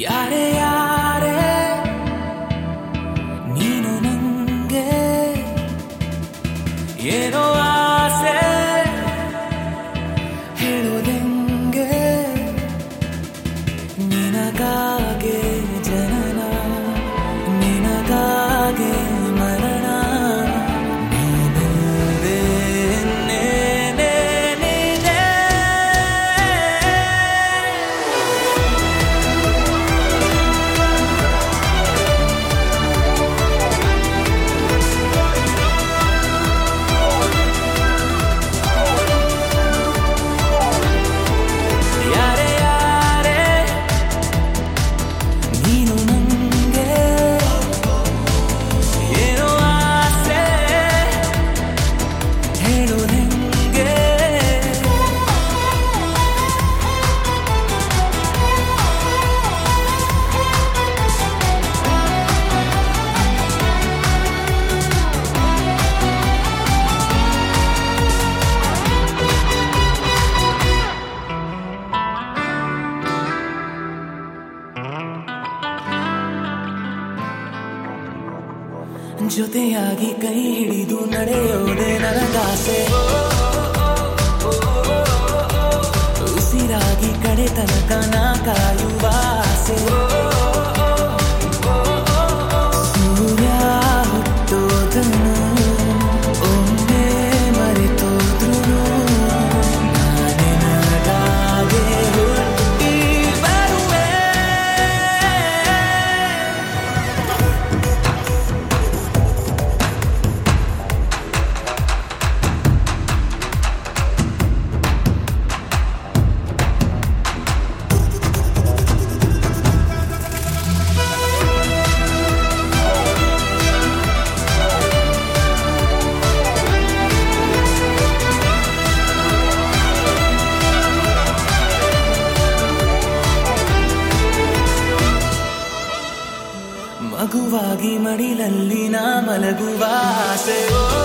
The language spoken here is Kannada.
ಯಾರೇ ಯಾರೇ ನೀನು ನಂಗೆ ಏನೋ ಆಸೆ ಹೇಳೋದೆಂಗೆ ನಿನಗಾಗೆ ಜನನ ನಿನಗಾಗೆ ಮರಣ ನೀನಿಲ್ದೆ ಇನ್ನೇನೇನಿದೆ? ಯಾರೇ ಯಾರೇ ನೀನು ನಂಗೆ ಏನೋ ಆಸೆ ಹೇಳೋದೆಂಗೆ ಜೊತೆಯಾಗಿ ಕೈ ಹಿಡಿದು ನಡೆಯೋದೆ ನನಗಾಸೆ ಉಸಿರಾಗಿ ಕಡೆ ತನಕ ನಾ ಕಾಯುವ ಆಸೆ ಸೂರ್ಯ ಹುಟ್ಟೋದನ್ನು ಒಮ್ಮೆ ಮರೆತೋದ್ರು ನಾನೇ ನನಗಾಗೆ ಹುಟ್ಟಿ ಬರುವೆ ಮಗುವಾಗಿ ಮಡಿಲಲ್ಲಿ ನಾ ಮಲಗುವ ಆಸೆ ಓ